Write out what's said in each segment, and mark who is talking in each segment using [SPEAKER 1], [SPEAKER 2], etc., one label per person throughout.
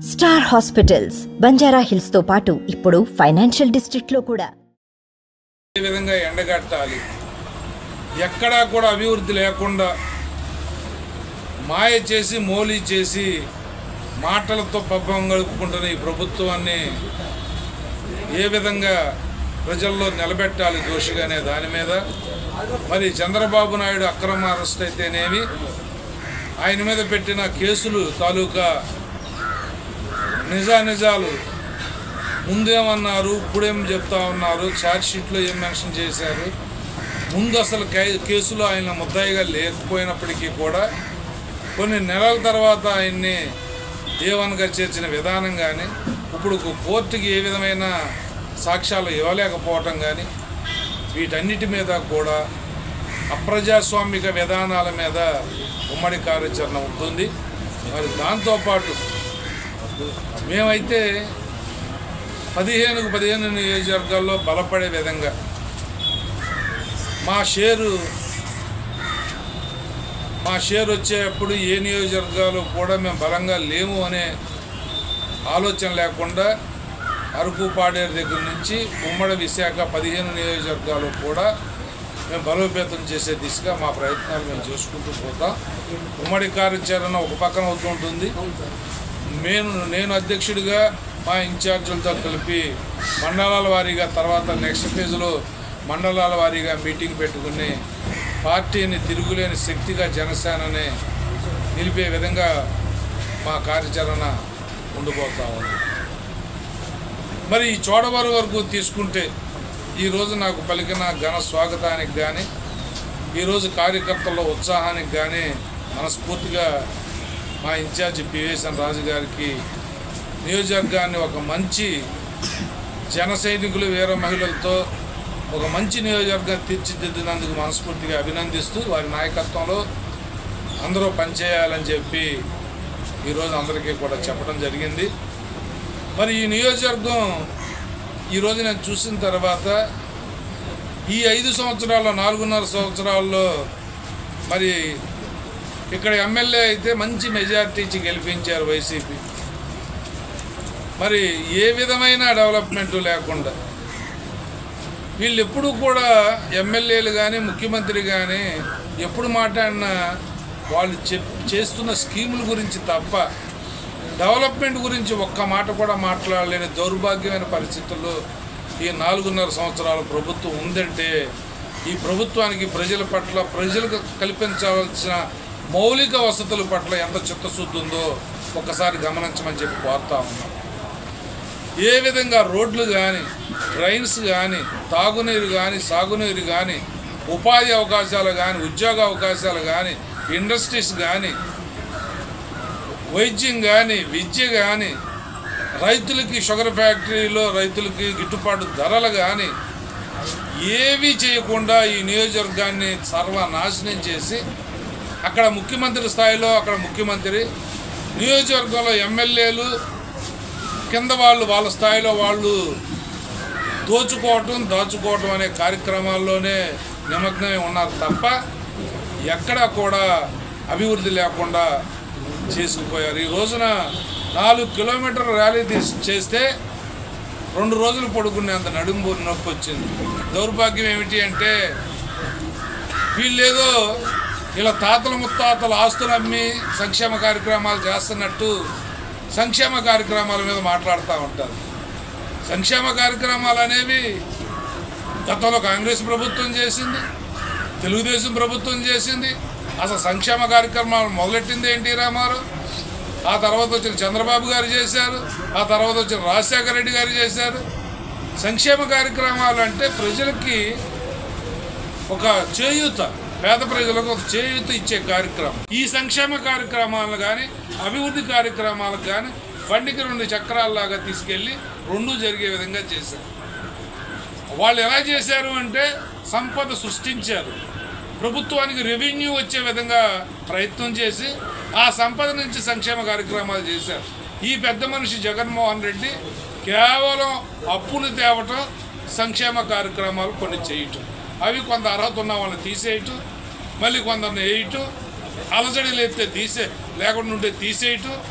[SPEAKER 1] star hospitals Banjara hills తో పాటు ఇప్పుడు ఫైనాన్షియల్ డిస్ట్రిక్ట్ లో కూడా
[SPEAKER 2] ఏ విధంగా ఎండగట్టాలి ఎక్కడా కూడా అభివృద్ధి లేకుండా మాయ చేసి మోలీ చేసి మాటలతో పబ్బం గడుపుకుంటున్న ఈ ప్రభుత్వాన్ని ఏ విధంగా ప్రజల్లో నిలబెట్టాలి దోషిగానే దాని మీద మరి చంద్రబాబు నాయుడు అక్రమ అరెస్ట్ అయితేనేమి ఆయన మీద పెట్టిన కేసులు తాలూకా నిజానిజాలు ముందేమన్నారు ఇప్పుడేం చెప్తా ఉన్నారు ఛార్జ్ షీట్లో ఏం మెన్షన్ చేశారు ముందు అసలు కే- కేసులో ఆయన ముద్దాయిగా లేకపోయినప్పటికీ కూడా కొన్ని నెలల తర్వాత ఆయన్ని ఏవనగా చేర్చిన విధానం కానీ ఇప్పుడు కోర్టుకి ఏ విధమైన సాక్ష్యాలు ఇవ్వలేకపోవటం కానీ వీటన్నిటి మీద కూడా అప్రజాస్వామిక విధానాల మీద ఉమ్మడి కార్యాచరణ ఉంటుంది మరి దాంతోపాటు మేమైతే పదిహేనుకు పదిహేను నియోజకవర్గాల్లో బలపడే విధంగా మా షేరు మా షేర్ వచ్చేటప్పుడు ఏ నియోజకవర్గాలు కూడా మేము బలంగా లేము అనే ఆలోచన లేకుండా అరకు పాడేరు దగ్గర నుంచి ఉమ్మడి విశాఖ పదిహేను నియోజకవర్గాలు కూడా మేము బలోపేతం చేసే దిశగా మా ప్రయత్నాలు మేము చేసుకుంటూ పోతాం ఉమ్మడి కార్యాచరణ ఒక పక్కన అవుతుంటుంది నేను నేను అధ్యక్షుడిగా మా ఇన్ఛార్జీలతో కలిపి మండలాల వారీగా తర్వాత నెక్స్ట్ ఫేజ్లో మండలాల వారీగా మీటింగ్ పెట్టుకుని పార్టీని తిరుగులేని శక్తిగా జనసేనని నిలిపే విధంగా మా కార్యాచరణ ఉండిపోతా ఉంది మరి ఈ చోడవరం వరకు తీసుకుంటే ఈరోజు నాకు పలికిన ఘన స్వాగతానికి కానీ ఈరోజు కార్యకర్తల ఉత్సాహానికి కానీ మనస్ఫూర్తిగా మా ఇన్ఛార్జి పివేసన్ రాజు గారికి నియోజకవర్గాన్ని ఒక మంచి జన సైనికులు వీర మహిళలతో ఒక మంచి నియోజకవర్గం తీర్చిదిద్దినందుకు మనస్ఫూర్తిగా అభినందిస్తూ వారి నాయకత్వంలో అందరూ పనిచేయాలని చెప్పి ఈరోజు అందరికీ కూడా చెప్పడం జరిగింది మరి ఈ నియోజకవర్గం ఈరోజు నేను చూసిన తర్వాత ఈ ఐదు సంవత్సరాల్లో నాలుగున్నర సంవత్సరాల్లో మరి ఇక్కడ ఎమ్మెల్యే అయితే మంచి మెజారిటీ ఇచ్చి గెలిపించారు వైసీపీ మరి ఏ విధమైన డెవలప్మెంట్ లేకుండా వీళ్ళు ఎప్పుడు కూడా ఎమ్మెల్యేలు కానీ ముఖ్యమంత్రి కానీ ఎప్పుడు మాట్లాడినా వాళ్ళు చెప్ చేస్తున్న స్కీముల గురించి తప్ప డెవలప్మెంట్ గురించి ఒక్క మాట కూడా మాట్లాడలేని దౌర్భాగ్యమైన పరిస్థితుల్లో ఈ నాలుగున్నర సంవత్సరాల ప్రభుత్వం ఉందంటే ఈ ప్రభుత్వానికి ప్రజల పట్ల ప్రజలకు కల్పించవలసిన మౌలిక వసతుల పట్ల ఎంత చిత్తశుద్ధి ఉందో ఒకసారి గమనించమని చెప్పి కోరుతా ఉన్నాం ఏ విధంగా రోడ్లు కానీ డ్రైన్స్ కానీ తాగునీరు కానీ సాగునీరు కానీ ఉపాధి అవకాశాలు కానీ ఉద్యోగ అవకాశాలు కానీ ఇండస్ట్రీస్ కానీ వైద్యం కానీ విద్య కానీ రైతులకి షుగర్ ఫ్యాక్టరీలో రైతులకి గిట్టుబాటు ధరలు కానీ ఏవీ చేయకుండా ఈ నియోజకవర్గాన్ని సర్వనాశనం చేసి అక్కడ ముఖ్యమంత్రి స్థాయిలో అక్కడ ముఖ్యమంత్రి నియోజకవర్గంలో ఎమ్మెల్యేలు కింద వాళ్ళు వాళ్ళ స్థాయిలో వాళ్ళు దోచుకోవటం దాచుకోవటం అనే కార్యక్రమాల్లోనే నిమగ్నమై ఉన్నారు తప్ప ఎక్కడా కూడా అభివృద్ధి లేకుండా చేసుకుపోయారు ఈ రోజున నాలుగు కిలోమీటర్ల ర్యాలీ తీసి చేస్తే రెండు రోజులు పడుకునేంత నడుము నొప్పి వచ్చింది దౌర్భాగ్యం ఏమిటి అంటే వీళ్ళేదో ఇలా తాతల ముత్తాతల ఆస్తులు అమ్మి సంక్షేమ కార్యక్రమాలు చేస్తున్నట్టు సంక్షేమ కార్యక్రమాల మీద మాట్లాడుతూ ఉంటారు సంక్షేమ కార్యక్రమాలు అనేవి గతంలో కాంగ్రెస్ ప్రభుత్వం చేసింది తెలుగుదేశం ప్రభుత్వం చేసింది అసలు సంక్షేమ కార్యక్రమాలు మొదలెట్టింది ఎన్టీ రామారావు ఆ తర్వాత వచ్చిన చంద్రబాబు గారు చేశారు ఆ తర్వాత వచ్చిన రాజశేఖర రెడ్డి గారు చేశారు సంక్షేమ కార్యక్రమాలు అంటే ప్రజలకి ఒక చేయూత పేద ప్రజలకు ఒక చేయూత ఇచ్చే కార్యక్రమం ఈ సంక్షేమ కార్యక్రమాలను కానీ అభివృద్ధి కార్యక్రమాలకు కానీ బండికి రెండు చక్రాల్లాగా తీసుకెళ్ళి రెండు జరిగే విధంగా చేశారు వాళ్ళు ఎలా చేశారు అంటే సంపద సృష్టించారు ప్రభుత్వానికి రెవెన్యూ వచ్చే విధంగా ప్రయత్నం చేసి ఆ సంపద నుంచి సంక్షేమ కార్యక్రమాలు చేశారు ఈ పెద్ద మనిషి జగన్మోహన్ రెడ్డి కేవలం అప్పులు తేవటం సంక్షేమ కార్యక్రమాలు కొన్ని చేయటం అవి కొంత అర్హత ఉన్న వాళ్ళని తీసేయటం మళ్ళీ కొందరిని వేయటం అలజడి లేస్తే తీసే లేకుండా ఉంటే తీసేయటం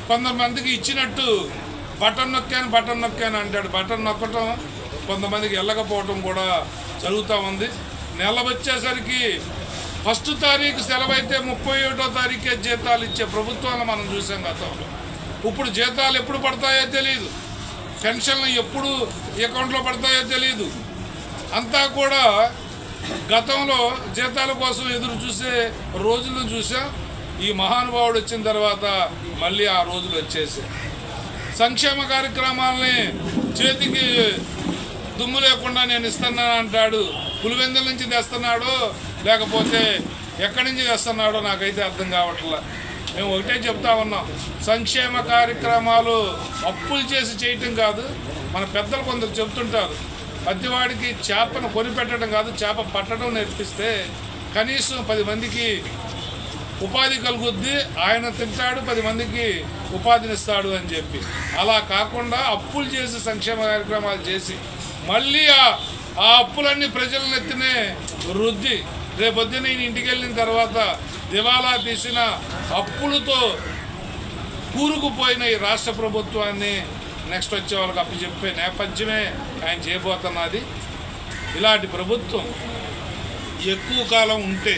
[SPEAKER 2] కొంతమందికి ఇచ్చినట్టు బటన్ నొక్కాను బటన్ నొక్కాను అంటాడు బటన్ నొక్కటం కొంతమందికి వెళ్ళకపోవటం కూడా జరుగుతూ ఉంది నెల వచ్చేసరికి ఫస్ట్ తారీఖు సెలవు అయితే ముప్పై ఒకటో తారీఖే జీతాలు ఇచ్చే ప్రభుత్వాన్ని మనం చూసాం గతంలో ఇప్పుడు జీతాలు ఎప్పుడు పడతాయో తెలియదు పెన్షన్లు ఎప్పుడు అకౌంట్లో పడతాయో తెలియదు అంతా కూడా గతంలో జీతాల కోసం ఎదురు చూసే రోజులు చూసాం ఈ మహానుభావుడు వచ్చిన తర్వాత మళ్ళీ ఆ రోజులు వచ్చేసాయి సంక్షేమ కార్యక్రమాలని చేతికి దుమ్ము లేకుండా నేను ఇస్తున్నాను అంటాడు పులివెందుల నుంచి తెస్తున్నాడో లేకపోతే ఎక్కడి నుంచి తెస్తున్నాడో నాకైతే అర్థం కావట్లే మేము ఒకటే చెప్తా ఉన్నాం సంక్షేమ కార్యక్రమాలు అప్పులు చేసి చేయటం కాదు మన పెద్దలు కొందరు చెప్తుంటారు ప్రతివాడికి చేపను కొనిపెట్టడం కాదు చేప పట్టడం నేర్పిస్తే కనీసం పది మందికి ఉపాధి కలుగుద్ది ఆయన తింటాడు పది మందికి ఉపాధినిస్తాడు అని చెప్పి అలా కాకుండా అప్పులు చేసి సంక్షేమ కార్యక్రమాలు చేసి మళ్ళీ ఆ ఆ అప్పులన్నీ ప్రజల నెత్తినే రుద్ది రేపొద్దున నేను ఇంటికి వెళ్ళిన తర్వాత దివాలా తీసిన అప్పులతో కూరుకుపోయిన ఈ రాష్ట్ర ప్రభుత్వాన్ని నెక్స్ట్ వచ్చే వాళ్ళకి అప్పచెప్పే నేపథ్యమే ఆయన చేయబోతున్నది ఇలాంటి ప్రభుత్వం ఎక్కువ కాలం ఉంటే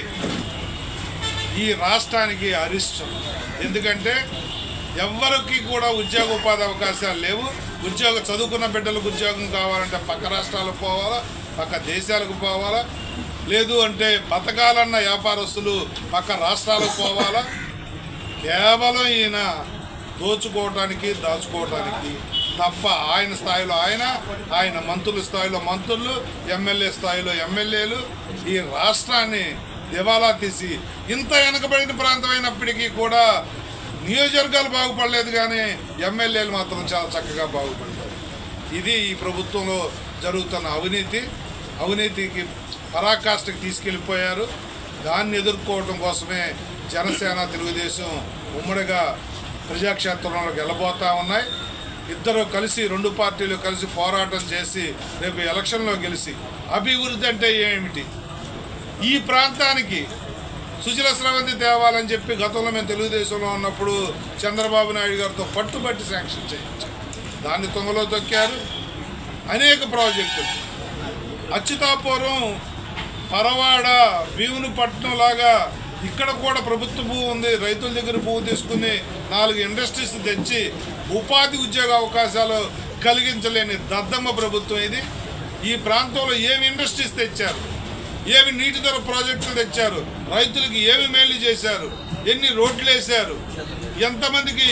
[SPEAKER 2] ఈ రాష్ట్రానికి అరిష్టం ఎందుకంటే ఎవరికి కూడా ఉద్యోగ ఉపాధి అవకాశాలు లేవు ఉద్యోగ చదువుకున్న బిడ్డలకు ఉద్యోగం కావాలంటే పక్క రాష్ట్రాలకు పోవాలా పక్క దేశాలకు పోవాలా లేదు అంటే బతకాలన్న వ్యాపారస్తులు పక్క రాష్ట్రాలకు పోవాలా కేవలం ఈయన దోచుకోవటానికి దాచుకోవటానికి తప్ప ఆయన స్థాయిలో ఆయన ఆయన మంత్రుల స్థాయిలో మంత్రులు ఎమ్మెల్యే స్థాయిలో ఎమ్మెల్యేలు ఈ రాష్ట్రాన్ని దివాలా తీసి ఇంత వెనకబడిన ప్రాంతం అయినప్పటికీ కూడా నియోజకవర్గాలు బాగుపడలేదు కానీ ఎమ్మెల్యేలు మాత్రం చాలా చక్కగా బాగుపడ్డారు ఇది ఈ ప్రభుత్వంలో జరుగుతున్న అవినీతి అవినీతికి పరాకాష్ఠకి తీసుకెళ్ళిపోయారు దాన్ని ఎదుర్కోవడం కోసమే జనసేన తెలుగుదేశం ఉమ్మడిగా ప్రజాక్షేత్రంలోకి వెళ్ళబోతా ఉన్నాయి ఇద్దరు కలిసి రెండు పార్టీలు కలిసి పోరాటం చేసి రేపు ఎలక్షన్లో గెలిచి అభివృద్ధి అంటే ఏమిటి ఈ ప్రాంతానికి సుజల స్రవంతి తేవాలని చెప్పి గతంలో మేము తెలుగుదేశంలో ఉన్నప్పుడు చంద్రబాబు నాయుడు గారితో పట్టుబట్టి శాంక్షన్ చేయించారు దాన్ని తొంగలో తొక్కారు అనేక ప్రాజెక్టులు అచ్యుతాపురం పరవాడ భీమునిపట్నం లాగా ఇక్కడ కూడా ప్రభుత్వ భూ ఉంది రైతుల దగ్గర భూమి తీసుకుని నాలుగు ఇండస్ట్రీస్ తెచ్చి ఉపాధి ఉద్యోగ అవకాశాలు కలిగించలేని దద్దమ్మ ప్రభుత్వం ఇది ఈ ప్రాంతంలో ఏమి ఇండస్ట్రీస్ తెచ్చారు ఏమి నీటి ధర ప్రాజెక్టులు తెచ్చారు రైతులకి ఏమి మేలు చేశారు ఎన్ని రోడ్లు వేశారు ఎంతమందికి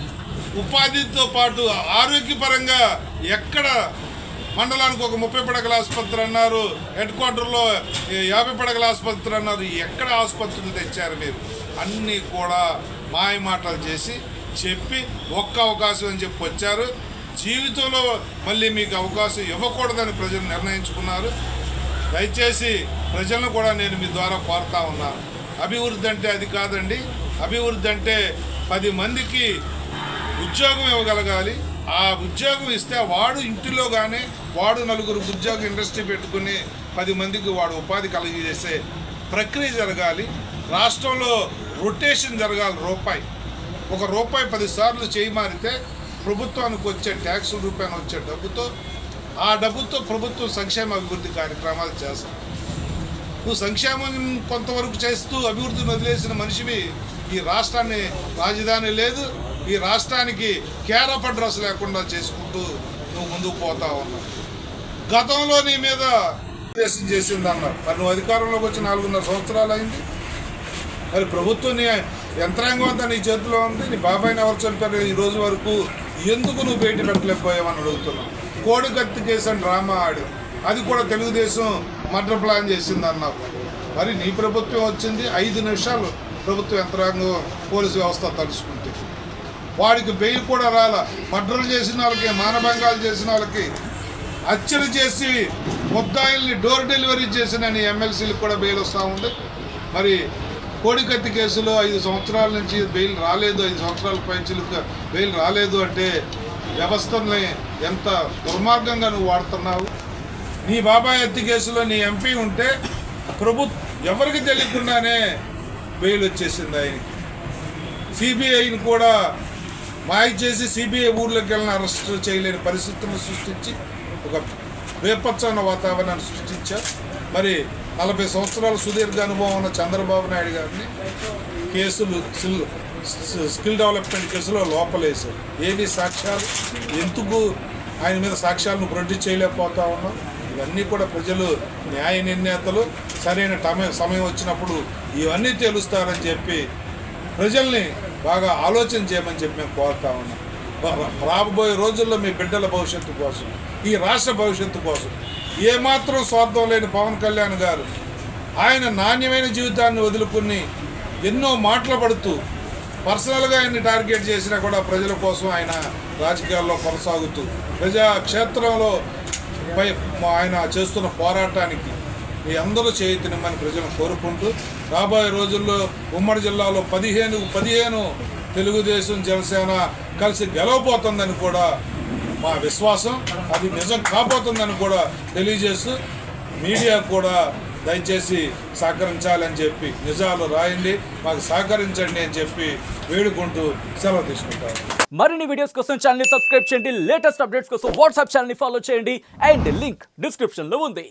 [SPEAKER 2] ఉపాధితో పాటు ఆరోగ్యపరంగా ఎక్కడ మండలానికి ఒక ముప్పై పడకల ఆసుపత్రి అన్నారు హెడ్ క్వార్టర్లో ఈ యాభై పడకల ఆసుపత్రి అన్నారు ఎక్కడ ఆసుపత్రులు తెచ్చారు మీరు అన్నీ కూడా మాయ మాటలు చేసి చెప్పి ఒక్క అవకాశం అని చెప్పి వచ్చారు జీవితంలో మళ్ళీ మీకు అవకాశం ఇవ్వకూడదని ప్రజలు నిర్ణయించుకున్నారు దయచేసి ప్రజలను కూడా నేను మీ ద్వారా కోరుతా ఉన్నాను అభివృద్ధి అంటే అది కాదండి అభివృద్ధి అంటే పది మందికి ఉద్యోగం ఇవ్వగలగాలి ఆ ఉద్యోగం ఇస్తే వాడు ఇంటిలో కానీ వాడు నలుగురు ఉద్యోగ ఇండస్ట్రీ పెట్టుకుని పది మందికి వాడు ఉపాధి కలిగజేసే ప్రక్రియ జరగాలి రాష్ట్రంలో రొటేషన్ జరగాలి రూపాయి ఒక రూపాయి పదిసార్లు చేయి మారితే ప్రభుత్వానికి వచ్చే ట్యాక్స్ రూపాయన వచ్చే డబ్బుతో ఆ డబ్బుతో ప్రభుత్వం సంక్షేమ అభివృద్ధి కార్యక్రమాలు చేస్తాం నువ్వు సంక్షేమం కొంతవరకు చేస్తూ అభివృద్ధిని వదిలేసిన మనిషివి ఈ రాష్ట్రాన్ని రాజధాని లేదు ఈ రాష్ట్రానికి కేర్ ఆఫ్ అడ్రస్ లేకుండా చేసుకుంటూ నువ్వు ముందుకు పోతా ఉన్నావు గతంలో నీ మీద దేశం చేసింది అన్నారు మరి నువ్వు అధికారంలోకి వచ్చి నాలుగున్నర సంవత్సరాలు అయింది మరి ప్రభుత్వం నీ యంత్రాంగం అంతా నీ చేతిలో ఉంది నీ బాబాయిని ఎవరు చంపారు ఈ రోజు వరకు ఎందుకు నువ్వు బయట పెట్టలేకపోయావని అడుగుతున్నావు కోడి కత్తి కేసు అని డ్రామా ఆడు అది కూడా తెలుగుదేశం మర్డర్ ప్లాన్ చేసింది అన్నావు మరి నీ ప్రభుత్వం వచ్చింది ఐదు నిమిషాలు ప్రభుత్వ యంత్రాంగం పోలీసు వ్యవస్థ తలుచుకుంటే వాడికి బెయిల్ కూడా రాల మర్డర్లు చేసిన వాళ్ళకి మానభంగాలు చేసిన వాళ్ళకి హత్యలు చేసి ముద్దాయిల్ని డోర్ డెలివరీ చేసిన నీ ఎమ్మెల్సీలకు కూడా బెయిల్ వస్తూ ఉంది మరి కోడికత్తి కేసులో ఐదు సంవత్సరాల నుంచి బెయిల్ రాలేదు ఐదు సంవత్సరాల పైచీలకు బెయిల్ రాలేదు అంటే వ్యవస్థని ఎంత దుర్మార్గంగా నువ్వు వాడుతున్నావు నీ బాబాయ్ హత్య కేసులో నీ ఎంపీ ఉంటే ప్రభు ఎవరికి తెలియకుండానే బెయిల్ వచ్చేసింది ఆయనకి సిబిఐని కూడా మాయ చేసి సిబిఐ ఊర్లోకి వెళ్ళిన అరెస్ట్ చేయలేని పరిస్థితులను సృష్టించి ఒక వేపచ్చన్న వాతావరణాన్ని సృష్టించారు మరి నలభై సంవత్సరాల సుదీర్ఘ అనుభవం ఉన్న చంద్రబాబు నాయుడు గారిని కేసులు స్కిల్ స్కిల్ డెవలప్మెంట్ కేసులో లోపలేశారు ఏవి సాక్ష్యాలు ఎందుకు ఆయన మీద సాక్ష్యాలను ప్రొడ్యూస్ చేయలేకపోతా ఉన్నాం ఇవన్నీ కూడా ప్రజలు న్యాయ నిర్ణేతలు సరైన టమ సమయం వచ్చినప్పుడు ఇవన్నీ తెలుస్తారని చెప్పి ప్రజల్ని బాగా ఆలోచన చేయమని చెప్పి మేము కోరుతా ఉన్నాం రా- రాబోయే రోజుల్లో మీ బిడ్డల భవిష్యత్తు కోసం ఈ రాష్ట్ర భవిష్యత్తు కోసం ఏమాత్రం స్వార్థం లేని పవన్ కళ్యాణ్ గారు ఆయన నాణ్యమైన జీవితాన్ని వదులుకుని ఎన్నో మాటలు పడుతూ పర్సనల్గా ఆయన్ని టార్గెట్ చేసినా కూడా ప్రజల కోసం ఆయన రాజకీయాల్లో కొనసాగుతూ ప్రజా క్షేత్రంలో పై ఆయన చేస్తున్న పోరాటానికి మీ అందరూ చేయుతునిమ్మని ప్రజలను కోరుకుంటూ రాబోయే రోజుల్లో ఉమ్మడి జిల్లాలో పదిహేను పదిహేను తెలుగుదేశం జనసేన కలిసి గెలవబోతుందని కూడా మా విశ్వాసం అది నిజం కాబోతుందని కూడా తెలియజేస్తూ మీడియా కూడా దయచేసి సహకరించాలని చెప్పి నిజాలు రాయండి మాకు సహకరించండి అని చెప్పి వేడుకుంటూ సెలవు తీసుకుంటాను
[SPEAKER 3] మరిన్ని వీడియోస్ కోసం ఛానల్ సబ్స్క్రైబ్ చేయండి లేటెస్ట్ అప్డేట్స్ కోసం వాట్సాప్ ఛానల్ ఫాలో చేయండి అండ్ లింక్ డిస్క్రిప్షన్ లో ఉంది